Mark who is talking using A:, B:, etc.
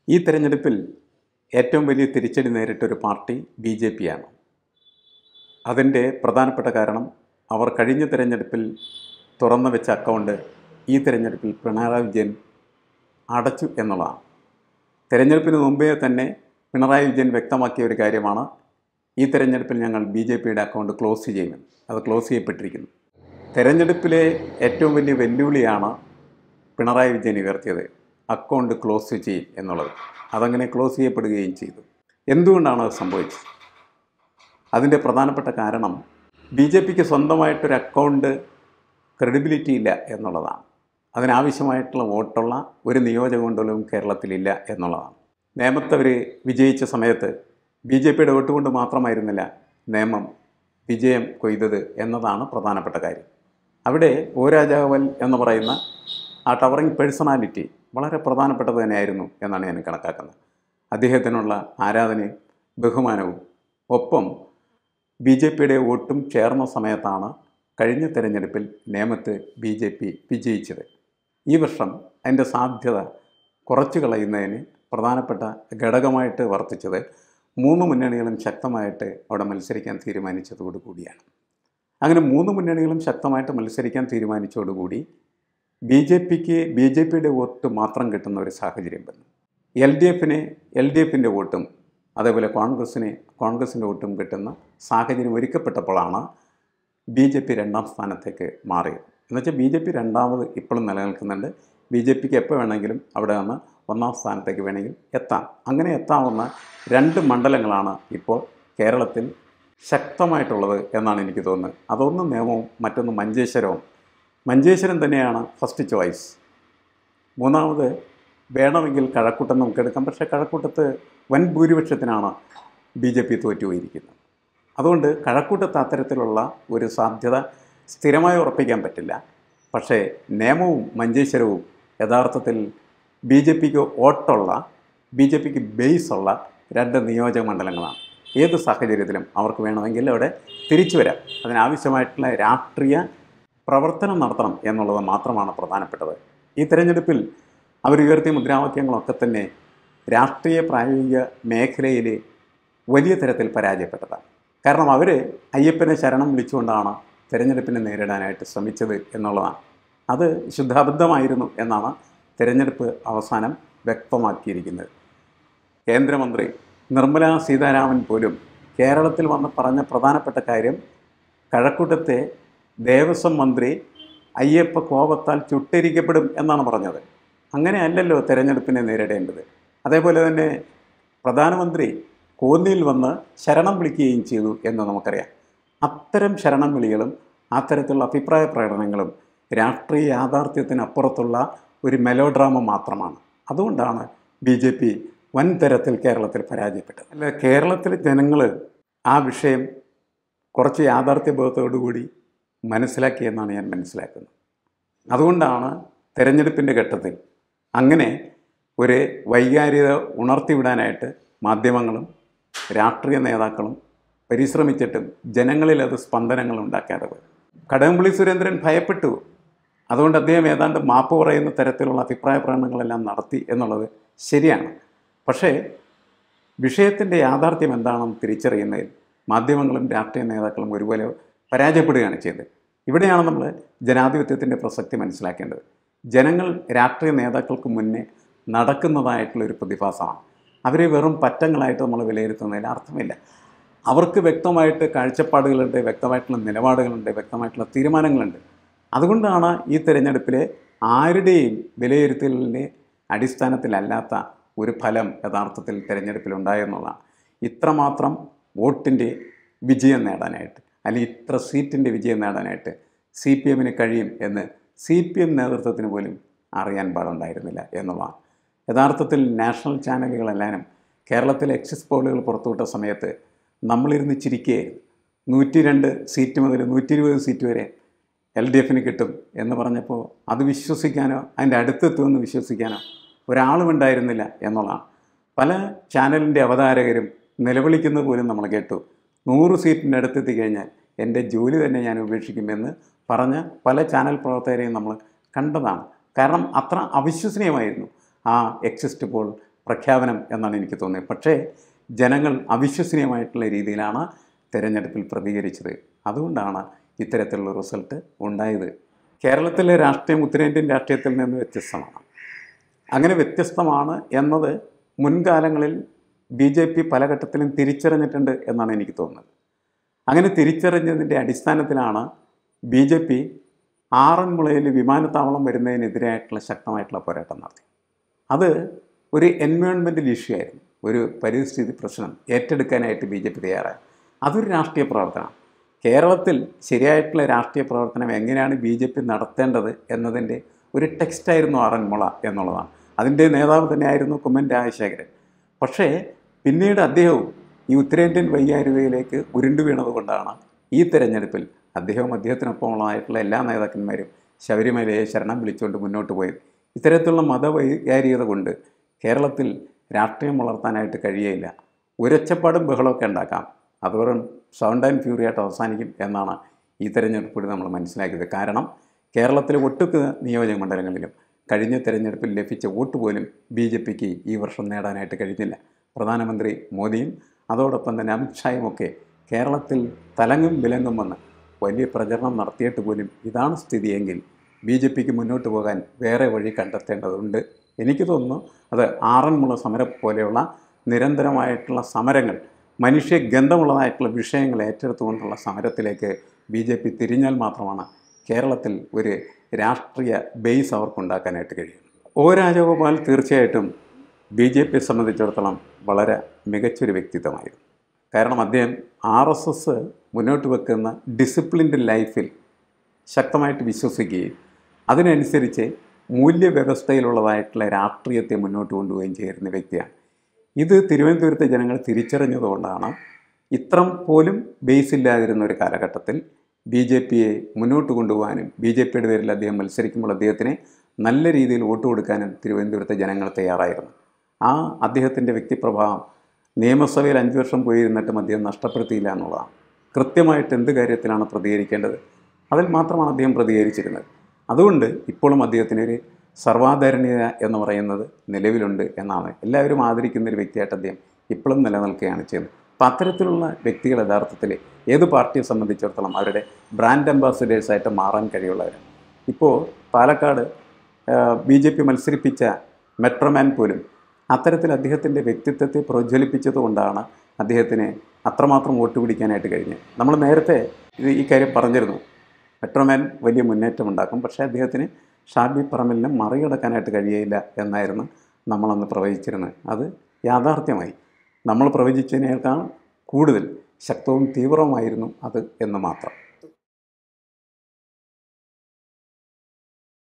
A: ഈ തെരഞ്ഞെടുപ്പിൽ ഏറ്റവും വലിയ തിരിച്ചടി നേരിട്ടൊരു പാർട്ടി ബി ജെ പി ആണ് അതിൻ്റെ പ്രധാനപ്പെട്ട കാരണം അവർ കഴിഞ്ഞ തിരഞ്ഞെടുപ്പിൽ തുറന്നു വെച്ച അക്കൗണ്ട് ഈ തിരഞ്ഞെടുപ്പിൽ പിണറായി വിജയൻ അടച്ചു എന്നുള്ളതാണ് തിരഞ്ഞെടുപ്പിന് മുമ്പേ തന്നെ പിണറായി വിജയൻ വ്യക്തമാക്കിയ ഒരു കാര്യമാണ് ഈ തിരഞ്ഞെടുപ്പിൽ ഞങ്ങൾ ബി ജെ പിയുടെ അക്കൗണ്ട് ക്ലോസ് ചെയ്യുമെന്ന് അത് ക്ലോസ് ചെയ്യപ്പെട്ടിരിക്കുന്നു തെരഞ്ഞെടുപ്പിലെ ഏറ്റവും വലിയ വെല്ലുവിളിയാണ് പിണറായി വിജയൻ ഉയർത്തിയത് അക്കൗണ്ട് ക്ലോസ് ചെയ്യും എന്നുള്ളത് അതങ്ങനെ ക്ലോസ് ചെയ്യപ്പെടുകയും ചെയ്തു എന്തുകൊണ്ടാണ് അത് സംഭവിച്ചത് അതിൻ്റെ പ്രധാനപ്പെട്ട കാരണം ബി ജെ പിക്ക് സ്വന്തമായിട്ടൊരു അക്കൗണ്ട് ക്രെഡിബിലിറ്റി ഇല്ല എന്നുള്ളതാണ് അതിനാവശ്യമായിട്ടുള്ള വോട്ടുള്ള ഒരു നിയോജകമണ്ഡലവും കേരളത്തിലില്ല എന്നുള്ളതാണ് നേമത്ത് അവർ വിജയിച്ച സമയത്ത് ബി ജെ പിയുടെ വോട്ട് കൊണ്ട് മാത്രമായിരുന്നില്ല നേമം വിജയം കൊയ്തത് എന്നതാണ് പ്രധാനപ്പെട്ട കാര്യം അവിടെ ഒ രാജാവൽ എന്ന് പറയുന്ന ആ ടവറിങ് പേഴ്സണാലിറ്റി വളരെ പ്രധാനപ്പെട്ടത് തന്നെയായിരുന്നു എന്നാണ് ഞാൻ കണക്കാക്കുന്നത് അദ്ദേഹത്തിനുള്ള ആരാധനയും ബഹുമാനവും ഒപ്പം ബി ജെ പിയുടെ വോട്ടും ചേർന്ന സമയത്താണ് കഴിഞ്ഞ തെരഞ്ഞെടുപ്പിൽ നേമത്ത് ബി ജെ പി വിജയിച്ചത് ഈ വർഷം അതിൻ്റെ സാധ്യത കുറച്ചു കളയുന്നതിന് പ്രധാനപ്പെട്ട ഘടകമായിട്ട് വർത്തിച്ചത് മൂന്ന് മുന്നണികളും ശക്തമായിട്ട് അവിടെ മത്സരിക്കാൻ തീരുമാനിച്ചതോടു കൂടിയാണ് അങ്ങനെ മൂന്ന് മുന്നണികളും ശക്തമായിട്ട് മത്സരിക്കാൻ തീരുമാനിച്ചതോടുകൂടി ബി ജെ പിക്ക് ബി ജെ പിയുടെ വോട്ട് മാത്രം കിട്ടുന്ന ഒരു സാഹചര്യം വന്നു എൽ ഡി എഫിന് എൽ ഡി എഫിൻ്റെ വോട്ടും അതേപോലെ കോൺഗ്രസ്സിന് കോൺഗ്രസിൻ്റെ വോട്ടും കിട്ടുന്ന സാഹചര്യം ഒരുക്കപ്പെട്ടപ്പോഴാണ് ബി ജെ പി രണ്ടാം സ്ഥാനത്തേക്ക് മാറിയത് എന്നുവെച്ചാൽ ബി ജെ പി രണ്ടാമത് ഇപ്പോഴും നിലനിൽക്കുന്നുണ്ട് ബി ജെ പിക്ക് എപ്പോൾ വേണമെങ്കിലും അവിടെ നിന്ന് ഒന്നാം സ്ഥാനത്തേക്ക് വേണമെങ്കിൽ എത്താം അങ്ങനെ എത്താവുന്ന രണ്ട് മണ്ഡലങ്ങളാണ് ഇപ്പോൾ കേരളത്തിൽ ശക്തമായിട്ടുള്ളത് എന്നാണ് എനിക്ക് തോന്നുന്നത് അതൊന്ന് നിയമവും മറ്റൊന്ന് മഞ്ചേശ്വരവും മഞ്ചേശ്വരം തന്നെയാണ് ഫസ്റ്റ് ചോയ്സ് മൂന്നാമത് വേണമെങ്കിൽ കഴക്കൂട്ടം നമുക്ക് എടുക്കാം പക്ഷേ കഴക്കൂട്ടത്ത് വൻ ഭൂരിപക്ഷത്തിനാണ് ബി ജെ പി തോറ്റുപോയിരിക്കുന്നത് അതുകൊണ്ട് കഴക്കൂട്ടത്ത് അത്തരത്തിലുള്ള ഒരു സാധ്യത സ്ഥിരമായി ഉറപ്പിക്കാൻ പറ്റില്ല പക്ഷേ നിയമവും മഞ്ചേശ്വരവും യഥാർത്ഥത്തിൽ ബി ജെ പിക്ക് വോട്ടുള്ള ബി ജെ പിക്ക് ബേസുള്ള രണ്ട് നിയോജക മണ്ഡലങ്ങളാണ് ഏത് സാഹചര്യത്തിലും അവർക്ക് വേണമെങ്കിൽ അവിടെ തിരിച്ചു വരാം അതിനാവശ്യമായിട്ടുള്ള രാഷ്ട്രീയ പ്രവർത്തനം നടത്തണം എന്നുള്ളത് മാത്രമാണ് പ്രധാനപ്പെട്ടത് ഈ തെരഞ്ഞെടുപ്പിൽ അവർ ഉയർത്തിയ മുദ്രാവാക്യങ്ങളൊക്കെ തന്നെ രാഷ്ട്രീയ പ്രായോഗിക മേഖലയിൽ വലിയ തരത്തിൽ പരാജയപ്പെട്ടതാണ് കാരണം അവർ അയ്യപ്പനെ ശരണം വിളിച്ചുകൊണ്ടാണ് തിരഞ്ഞെടുപ്പിനെ നേരിടാനായിട്ട് ശ്രമിച്ചത് എന്നുള്ളതാണ് അത് ശുദ്ധാബദ്ധമായിരുന്നു എന്നാണ് തിരഞ്ഞെടുപ്പ് അവസാനം വ്യക്തമാക്കിയിരിക്കുന്നത് കേന്ദ്രമന്ത്രി നിർമ്മല സീതാരാമൻ പോലും കേരളത്തിൽ വന്ന് പറഞ്ഞ പ്രധാനപ്പെട്ട കാര്യം കഴക്കൂട്ടത്തെ ദേവസ്വം മന്ത്രി അയ്യപ്പ കോപത്താൽ ചുട്ടരിക്കപ്പെടും എന്നാണ് പറഞ്ഞത് അങ്ങനെയല്ലല്ലോ തെരഞ്ഞെടുപ്പിനെ നേരിടേണ്ടത് അതേപോലെ തന്നെ പ്രധാനമന്ത്രി കോന്നിയിൽ വന്ന് ശരണം വിളിക്കുകയും ചെയ്തു എന്ന് നമുക്കറിയാം അത്തരം ശരണം വിളികളും അത്തരത്തിലുള്ള അഭിപ്രായ പ്രകടനങ്ങളും രാഷ്ട്രീയ യാഥാർത്ഥ്യത്തിനപ്പുറത്തുള്ള ഒരു മെലോഡ്രാമ മാത്രമാണ് അതുകൊണ്ടാണ് ബി ജെ പി വൻ തരത്തിൽ കേരളത്തിൽ പരാജയപ്പെട്ടത് അല്ല കേരളത്തിലെ ജനങ്ങൾ ആ വിഷയം കുറച്ച് യാഥാർത്ഥ്യബോധത്തോടുകൂടി മനസ്സിലാക്കിയെന്നാണ് ഞാൻ മനസ്സിലാക്കുന്നത് അതുകൊണ്ടാണ് തെരഞ്ഞെടുപ്പിൻ്റെ ഘട്ടത്തിൽ അങ്ങനെ ഒരു വൈകാരികത ഉണർത്തിവിടാനായിട്ട് മാധ്യമങ്ങളും രാഷ്ട്രീയ നേതാക്കളും പരിശ്രമിച്ചിട്ടും ജനങ്ങളിൽ അത് സ്പന്ദനങ്ങൾ ഉണ്ടാക്കാതെ പോയി കടകംപള്ളി സുരേന്ദ്രൻ ഭയപ്പെട്ടു അതുകൊണ്ട് അദ്ദേഹം ഏതാണ്ട് മാപ്പ് പറയുന്ന തരത്തിലുള്ള അഭിപ്രായ പ്രകടനങ്ങളെല്ലാം നടത്തി എന്നുള്ളത് ശരിയാണ് പക്ഷേ വിഷയത്തിൻ്റെ യാഥാർത്ഥ്യം എന്താണെന്ന് തിരിച്ചറിയുന്നതിൽ മാധ്യമങ്ങളും രാഷ്ട്രീയ നേതാക്കളും ഒരുപോലെ പരാജയപ്പെടുകയാണ് ചെയ്തത് ഇവിടെയാണ് നമ്മൾ ജനാധിപത്യത്തിൻ്റെ പ്രസക്തി മനസ്സിലാക്കേണ്ടത് ജനങ്ങൾ രാഷ്ട്രീയ നേതാക്കൾക്ക് മുന്നേ നടക്കുന്നതായിട്ടുള്ള ഒരു പ്രതിഭാസമാണ് അവരെ വെറും പറ്റങ്ങളായിട്ട് നമ്മൾ വിലയിരുത്തുന്നതിൽ അർത്ഥമില്ല അവർക്ക് വ്യക്തമായിട്ട് കാഴ്ചപ്പാടുകളുണ്ട് വ്യക്തമായിട്ടുള്ള നിലപാടുകളുണ്ട് വ്യക്തമായിട്ടുള്ള തീരുമാനങ്ങളുണ്ട് അതുകൊണ്ടാണ് ഈ തിരഞ്ഞെടുപ്പിലെ ആരുടെയും വിലയിരുത്തലിൻ്റെ അടിസ്ഥാനത്തിലല്ലാത്ത ഒരു ഫലം യഥാർത്ഥത്തിൽ തിരഞ്ഞെടുപ്പിലുണ്ടായെന്നുള്ളതാണ് ഇത്രമാത്രം വോട്ടിൻ്റെ വിജയം നേടാനായിട്ട് അല്ലെങ്കിൽ ഇത്ര സീറ്റിൻ്റെ വിജയം നേടാനായിട്ട് സി പി എമ്മിന് കഴിയും എന്ന് സി പി എം നേതൃത്വത്തിന് പോലും അറിയാൻ പാടുണ്ടായിരുന്നില്ല എന്നുള്ളതാണ് യഥാർത്ഥത്തിൽ നാഷണൽ ചാനലുകളെല്ലാനും കേരളത്തിലെ എക്സിസ് പോളുകൾ പുറത്തുവിട്ട സമയത്ത് നമ്മളിരുന്ന് ചിരിക്കുകയായിരുന്നു നൂറ്റി രണ്ട് സീറ്റ് മുതൽ നൂറ്റി ഇരുപത് സീറ്റ് വരെ എൽ ഡി എഫിന് കിട്ടും എന്ന് പറഞ്ഞപ്പോൾ അത് വിശ്വസിക്കാനോ അതിൻ്റെ അടുത്തെത്തുമെന്ന് വിശ്വസിക്കാനോ ഒരാളും ഉണ്ടായിരുന്നില്ല എന്നുള്ളതാണ് പല ചാനലിൻ്റെ അവതാരകരും നിലവിളിക്കുന്നത് പോലും നമ്മൾ കേട്ടു നൂറ് സീറ്റിൻ്റെ അടുത്തെത്തി കഴിഞ്ഞാൽ എൻ്റെ ജോലി തന്നെ ഞാൻ ഉപേക്ഷിക്കുമെന്ന് പറഞ്ഞ പല ചാനൽ പ്രവർത്തകരെയും നമ്മൾ കണ്ടതാണ് കാരണം അത്ര അവിശ്വസനീയമായിരുന്നു ആ എക്സിസ്റ്റ് പോൾ പ്രഖ്യാപനം എന്നാണ് എനിക്ക് തോന്നിയത് പക്ഷേ ജനങ്ങൾ അവിശ്വസനീയമായിട്ടുള്ള രീതിയിലാണ് തിരഞ്ഞെടുപ്പിൽ പ്രതികരിച്ചത് അതുകൊണ്ടാണ് ഇത്തരത്തിലുള്ള റിസൾട്ട് ഉണ്ടായത് കേരളത്തിലെ രാഷ്ട്രീയം ഉത്തരേന്ത്യൻ രാഷ്ട്രീയത്തിൽ നിന്ന് വ്യത്യസ്തമാണ് അങ്ങനെ വ്യത്യസ്തമാണ് എന്നത് മുൻകാലങ്ങളിൽ ബി ജെ പി പല ഘട്ടത്തിലും തിരിച്ചറിഞ്ഞിട്ടുണ്ട് എന്നാണ് എനിക്ക് തോന്നുന്നത് അങ്ങനെ തിരിച്ചറിഞ്ഞതിൻ്റെ അടിസ്ഥാനത്തിലാണ് ബി ജെ പി ആറന്മുളയിൽ വിമാനത്താവളം വരുന്നതിനെതിരായിട്ടുള്ള ശക്തമായിട്ടുള്ള പോരാട്ടം നടത്തി അത് ഒരു എൻവയോൺമെൻറ്റൽ ഇഷ്യൂ ആയിരുന്നു ഒരു പരിസ്ഥിതി പ്രശ്നം ഏറ്റെടുക്കാനായിട്ട് ബി ജെ പി തയ്യാറായി അതൊരു രാഷ്ട്രീയ പ്രവർത്തനമാണ് കേരളത്തിൽ ശരിയായിട്ടുള്ള രാഷ്ട്രീയ പ്രവർത്തനം എങ്ങനെയാണ് ബി ജെ പി നടത്തേണ്ടത് എന്നതിൻ്റെ ഒരു ടെക്സ്റ്റായിരുന്നു ആറന്മുള എന്നുള്ളതാണ് അതിൻ്റെ നേതാവ് തന്നെയായിരുന്നു കുമ്മൻ രാജശേഖരൻ പക്ഷേ പിന്നീട് അദ്ദേഹവും ഈ ഉത്തരേന്ത്യൻ വൈകാരികതയിലേക്ക് ഉരുണ്ടു വീണതുകൊണ്ടാണ് ഈ തെരഞ്ഞെടുപ്പിൽ അദ്ദേഹവും അദ്ദേഹത്തിനൊപ്പമുള്ളതായിട്ടുള്ള എല്ലാ നേതാക്കന്മാരും ശബരിമലയെ ശരണം വിളിച്ചുകൊണ്ട് മുന്നോട്ട് പോയത് ഇത്തരത്തിലുള്ള മതവൈകാരികത കൊണ്ട് കേരളത്തിൽ രാഷ്ട്രീയം വളർത്താനായിട്ട് കഴിയയില്ല ഉരച്ചപ്പാടും ബഹളമൊക്കെ ഉണ്ടാക്കാം അത് വെറും സൗണ്ട് ആൻഡ് ഫ്യൂറിയായിട്ട് അവസാനിക്കും എന്നാണ് ഈ തെരഞ്ഞെടുപ്പിൽ നമ്മൾ മനസ്സിലാക്കിയത് കാരണം കേരളത്തിലെ ഒട്ടുക്ക് നിയോജക മണ്ഡലങ്ങളിലും കഴിഞ്ഞ തെരഞ്ഞെടുപ്പിൽ ലഭിച്ച വോട്ട് പോലും ബി ജെ പിക്ക് ഈ വർഷം നേടാനായിട്ട് കഴിഞ്ഞില്ല പ്രധാനമന്ത്രി മോദിയും അതോടൊപ്പം തന്നെ അമിത്ഷായും ഒക്കെ കേരളത്തിൽ തലങ്ങും വിലങ്ങും വന്ന് വലിയ പ്രചരണം നടത്തിയിട്ട് പോലും ഇതാണ് സ്ഥിതിയെങ്കിൽ ബി ജെ പിക്ക് മുന്നോട്ട് പോകാൻ വേറെ വഴി കണ്ടെത്തേണ്ടതുണ്ട് എനിക്ക് തോന്നുന്നു അത് ആറന്മുള സമരം പോലെയുള്ള നിരന്തരമായിട്ടുള്ള സമരങ്ങൾ മനുഷ്യ ഗന്ധമുള്ളതായിട്ടുള്ള വിഷയങ്ങൾ ഏറ്റെടുത്തുകൊണ്ടുള്ള സമരത്തിലേക്ക് ബി ജെ പി തിരിഞ്ഞാൽ മാത്രമാണ് കേരളത്തിൽ ഒരു രാഷ്ട്രീയ ബേസ് അവർക്കുണ്ടാക്കാനായിട്ട് കഴിയും ഒ രാജഗോപാൽ തീർച്ചയായിട്ടും ബി ജെ പിയെ സംബന്ധിച്ചിടത്തോളം വളരെ മികച്ചൊരു വ്യക്തിത്വമായിരുന്നു കാരണം അദ്ദേഹം ആർ എസ് എസ് മുന്നോട്ട് വെക്കുന്ന ഡിസിപ്ലിൻഡ് ലൈഫിൽ ശക്തമായിട്ട് വിശ്വസിക്കുകയും അതിനനുസരിച്ച് മൂല്യവ്യവസ്ഥയിലുള്ളതായിട്ടുള്ള രാഷ്ട്രീയത്തെ മുന്നോട്ട് കൊണ്ടുപോവുകയും ചെയ്യുന്ന വ്യക്തിയാണ് ഇത് തിരുവനന്തപുരത്തെ ജനങ്ങൾ തിരിച്ചറിഞ്ഞതുകൊണ്ടാണ് ഇത്രം പോലും ബേസ് ഇല്ലാതിരുന്ന ഒരു കാലഘട്ടത്തിൽ ബി ജെ പിയെ മുന്നോട്ട് കൊണ്ടുപോകാനും ബി ജെ പിയുടെ പേരിൽ അദ്ദേഹം മത്സരിക്കുമ്പോൾ അദ്ദേഹത്തിന് നല്ല രീതിയിൽ വോട്ട് കൊടുക്കാനും തിരുവനന്തപുരത്തെ ജനങ്ങൾ തയ്യാറായിരുന്നു ആ അദ്ദേഹത്തിൻ്റെ വ്യക്തിപ്രഭാവം നിയമസഭയിൽ അഞ്ച് വർഷം പോയിരുന്നിട്ടും അദ്ദേഹം നഷ്ടപ്പെടുത്തിയില്ല എന്നുള്ളതാണ് കൃത്യമായിട്ട് എന്ത് കാര്യത്തിലാണ് പ്രതികരിക്കേണ്ടത് അതിൽ മാത്രമാണ് അദ്ദേഹം പ്രതികരിച്ചിരുന്നത് അതുകൊണ്ട് ഇപ്പോഴും അദ്ദേഹത്തിന് ഒരു സർവാധരണീയത എന്ന് പറയുന്നത് നിലവിലുണ്ട് എന്നാണ് എല്ലാവരും ആദരിക്കുന്ന ഒരു വ്യക്തിയായിട്ട് അദ്ദേഹം ഇപ്പോഴും നിലനിൽക്കുകയാണ് ചെയ്യുന്നത് അപ്പം അത്തരത്തിലുള്ള വ്യക്തികൾ യഥാർത്ഥത്തിൽ ഏത് പാർട്ടിയെ സംബന്ധിച്ചിടത്തോളം അവരുടെ ബ്രാൻഡ് അംബാസിഡേഴ്സായിട്ട് മാറാൻ കഴിയുള്ളവരാണ് ഇപ്പോൾ പാലക്കാട് ബി ജെ പി മത്സരിപ്പിച്ച മെട്രോമാൻ പോലും അത്തരത്തിൽ അദ്ദേഹത്തിൻ്റെ വ്യക്തിത്വത്തെ പ്രോജ്വലിപ്പിച്ചത് കൊണ്ടാണ് അദ്ദേഹത്തിന് അത്രമാത്രം വോട്ട് പിടിക്കാനായിട്ട് കഴിഞ്ഞത് നമ്മൾ നേരത്തെ ഇത് ഈ കാര്യം പറഞ്ഞിരുന്നു മെട്രോമാൻ വലിയ മുന്നേറ്റം ഉണ്ടാക്കും പക്ഷേ അദ്ദേഹത്തിന് ഷാബി പറമ്പലിനെ മറികടക്കാനായിട്ട് കഴിയയില്ല എന്നായിരുന്നു നമ്മളന്ന് പ്രവചിച്ചിരുന്നത് അത് യാഥാർത്ഥ്യമായി നമ്മൾ പ്രവചിച്ചതിനേക്കാൾ കൂടുതൽ ശക്തവും തീവ്രവുമായിരുന്നു അത് എന്ന് മാത്രം